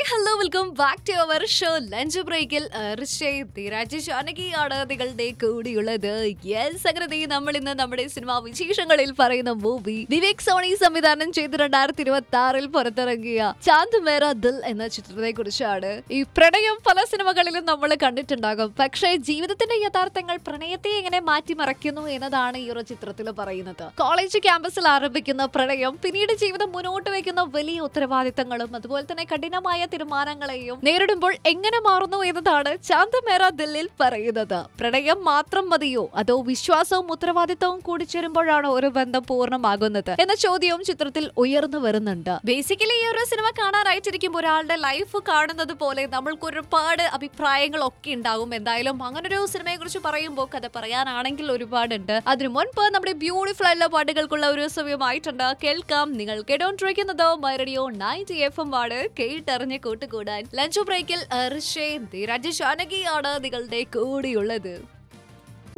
hello welcome back to our show lunch ബ്രേക്കിൽ ധീരാജ് ജാനകിയാണ് നിങ്ങളുടെ കൂടിയുള്ളത് yes അങ്ങനെ നമ്മൾ ഇന്ന് നമ്മുടെ സിനിമാ വിശേഷങ്ങളിൽ പറയുന്ന മൂവി വിവേക് സോണി സംവിധാനം ചെയ്ത് രണ്ടായിരത്തി ഇരുപത്തി ആറിൽ പുറത്തിറങ്ങിയ ചാന്ദ് മേര ദിൽ എന്ന ചിത്രത്തെ കുറിച്ചാണ് ഈ പ്രണയം പല സിനിമകളിലും നമ്മൾ കണ്ടിട്ടുണ്ടാകും പക്ഷേ ജീവിതത്തിന്റെ യഥാർത്ഥങ്ങൾ പ്രണയത്തെ എങ്ങനെ മാറ്റിമറിക്കുന്നു എന്നതാണ് ഈ ഒരു ചിത്രത്തിൽ പറയുന്നത് കോളേജ് ക്യാമ്പസിൽ ആരംഭിക്കുന്ന പ്രണയം പിന്നീട് ജീവിതം മുന്നോട്ട് വയ്ക്കുന്ന വലിയ ഉത്തരവാദിത്തങ്ങളും അതുപോലെ തന്നെ കഠിനമായ തീരുമാനങ്ങളെയും നേരിടുമ്പോൾ എങ്ങനെ മാറുന്നു എന്നതാണ് ചാന്ത മേറ ദില്ലിൽ പറയുന്നത് പ്രണയം മാത്രം മതിയോ അതോ വിശ്വാസവും ഉത്തരവാദിത്തവും കൂടി ചേരുമ്പോഴാണ് ഒരു ബന്ധം പൂർണ്ണമാകുന്നത് എന്ന ചോദ്യവും ചിത്രത്തിൽ ഉയർന്നു വരുന്നുണ്ട് ബേസിക്കലി ഈ ഒരു സിനിമ കാണാനായിട്ടിരിക്കുമ്പോൾ ഒരാളുടെ ലൈഫ് കാണുന്നത് പോലെ നമ്മൾക്ക് ഒരുപാട് അഭിപ്രായങ്ങളൊക്കെ ഉണ്ടാകും എന്തായാലും അങ്ങനൊരു സിനിമയെ കുറിച്ച് പറയുമ്പോൾ കഥ പറയാനാണെങ്കിൽ ഒരുപാടുണ്ട് അതിനു മുൻപ് നമ്മുടെ ബ്യൂട്ടിഫുൾ ആയിട്ടുള്ള പാട്ടുകൾക്കുള്ള ഒരു സമയമായിട്ടുണ്ട് കേൾക്കാം നിങ്ങൾ കേട്ടോണ്ടിരിക്കുന്നത് my radio ninety F M ആണ് കേട്ടറിഞ്ഞ് കൂട്ടുകൂടാൻ ലഞ്ച് ബ്രേക്കിൽ ഋഷേ ധീരാജ് ജാനകിയാണ് നിങ്ങളുടെ കൂടെയുള്ളത്